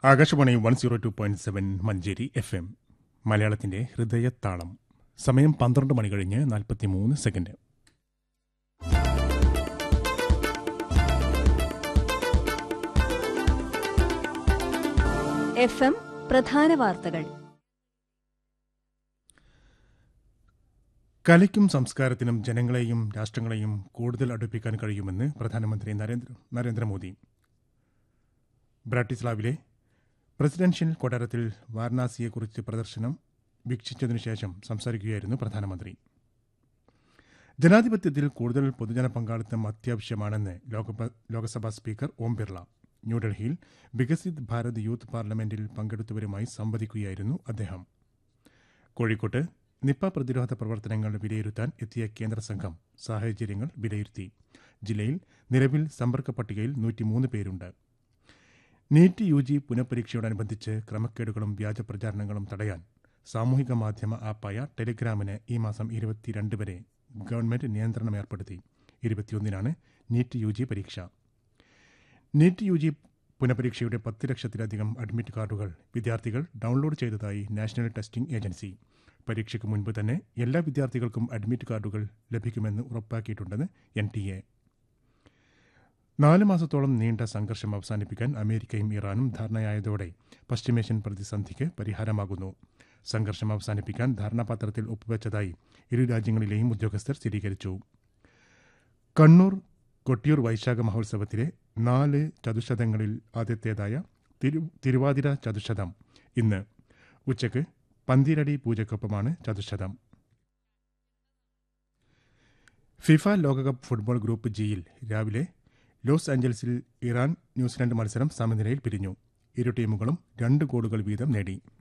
Akashvani one zero two point seven Manjeri F M മലയാളത്തിന്റെ ഹൃദയത്താളം സമയം പന്ത്രണ്ട് മണി കഴിഞ്ഞ് നാൽപ്പത്തിമൂന്ന് സെക്കൻഡ് എഫ് എം പ്രധാന വാർത്തകൾ കലയ്ക്കും സംസ്കാരത്തിനും ജനങ്ങളെയും രാഷ്ട്രങ്ങളെയും കൂടുതൽ അടുപ്പിക്കാൻ കഴിയുമെന്ന് പ്രധാനമന്ത്രി നരേന്ദ്ര നരേന്ദ്രമോദി ബ്രാട്ടിസ്ലാവിലെ പ്രസിഡൻഷ്യൽ കൊട്ടാരത്തിൽ വാരണാസിയെക്കുറിച്ച് പ്രദർശനം വീക്ഷിച്ചതിനു ശേഷം സംസാരിക്കുകയായിരുന്നു പ്രധാനമന്ത്രി ജനാധിപത്യത്തിൽ കൂടുതൽ പൊതുജന പങ്കാളിത്തം അത്യാവശ്യമാണെന്ന് ലോകപ- ലോക്സഭാ സ്പീക്കർ ഓം ബിർള ന്യൂഡൽഹിയിൽ വികസിത് ഭാരത് യൂത്ത് പാർലമെന്റിൽ പങ്കെടുത്തവരുമായി സംവദിക്കുകയായിരുന്നു അദ്ദേഹം കോഴിക്കോട്ട് നിപ്പ പ്രതിരോധ പ്രവർത്തനങ്ങൾ വിലയിരുത്താൻ എത്തിയ കേന്ദ്ര സംഘം സാഹചര്യങ്ങൾ വിലയിരുത്തി ജില്ലയിൽ നിലവിൽ സമ്പർക്ക പട്ടികയിൽ നൂറ്റിമൂന്ന് പേരുണ്ട് നീറ്റ് യു ജി പുനഃപരീക്ഷയോടനുബന്ധിച്ച് ക്രമക്കേടുകളും വ്യാജ പ്രചാരണങ്ങളും തടയാൻ സാമൂഹിക മാധ്യമ ആപ്പായ ടെലിഗ്രാമിന് ഈ മാസം ഇരുപത്തിരണ്ട് വരെ ഗവൺമെന്റ് നിയന്ത്രണം ഏർപ്പെടുത്തി ഇരുപത്തിയൊന്നിനാണ് നീറ്റ് യു ജി പരീക്ഷ നീറ്റ് യു ജി പുനഃപരീക്ഷയുടെ പത്ത് ലക്ഷത്തിലധികം അഡ്മിറ്റ് കാർഡുകൾ വിദ്യാർത്ഥികൾ ഡൗൺലോഡ് ചെയ്തതായി നാഷണൽ ടെസ്റ്റിംഗ് ഏജൻസി പരീക്ഷയ്ക്ക് മുൻപ് തന്നെ എല്ലാ വിദ്യാർത്ഥികൾക്കും അഡ്മിറ്റ് കാർഡുകൾ ലഭിക്കുമെന്ന് ഉറപ്പാക്കിയിട്ടുണ്ടെന്ന് എൻ ടി എ നാല് മാസത്തോളം നീണ്ട സംഘർഷം അവസാനിപ്പിക്കാൻ അമേരിക്കയും ഇറാനും ധാരണയായതോടെ പശ്ചിമേഷ്യൻ പ്രതിസന്ധിക്ക് പരിഹാരമാകുന്നു സംഘർഷം അവസാനിപ്പിക്കാൻ ധാരണാപത്രത്തിൽ ഒപ്പുവെച്ചതായി ഇരു രാജ്യങ്ങളിലെയും ഉദ്യോഗസ്ഥർ സ്ഥിരീകരിച്ചു കണ്ണൂർ കൊട്ടിയൂർ വൈശാഖ മഹോത്സവത്തിലെ നാല് ചതുശതങ്ങളിൽ ആദ്യത്തേതായ തിരു തിരുവാതിര ചതുശതം ഇന്ന് ഉച്ചയ്ക്ക് പന്തിരടി പൂജയ്ക്കൊപ്പമാണ് ചതുശതം ഫിഫ ലോകകപ്പ് ഫുട്ബോൾ ഗ്രൂപ്പ് ജിയിൽ രാവിലെ ലോസ് ആഞ്ചൽസിൽ ഇറാൻ ന്യൂസിലൻഡ് മത്സരം സമനിലയിൽ പിരിഞ്ഞു ഇരു ടീമുകളും രണ്ട് ഗോളുകൾ വീതം നേടി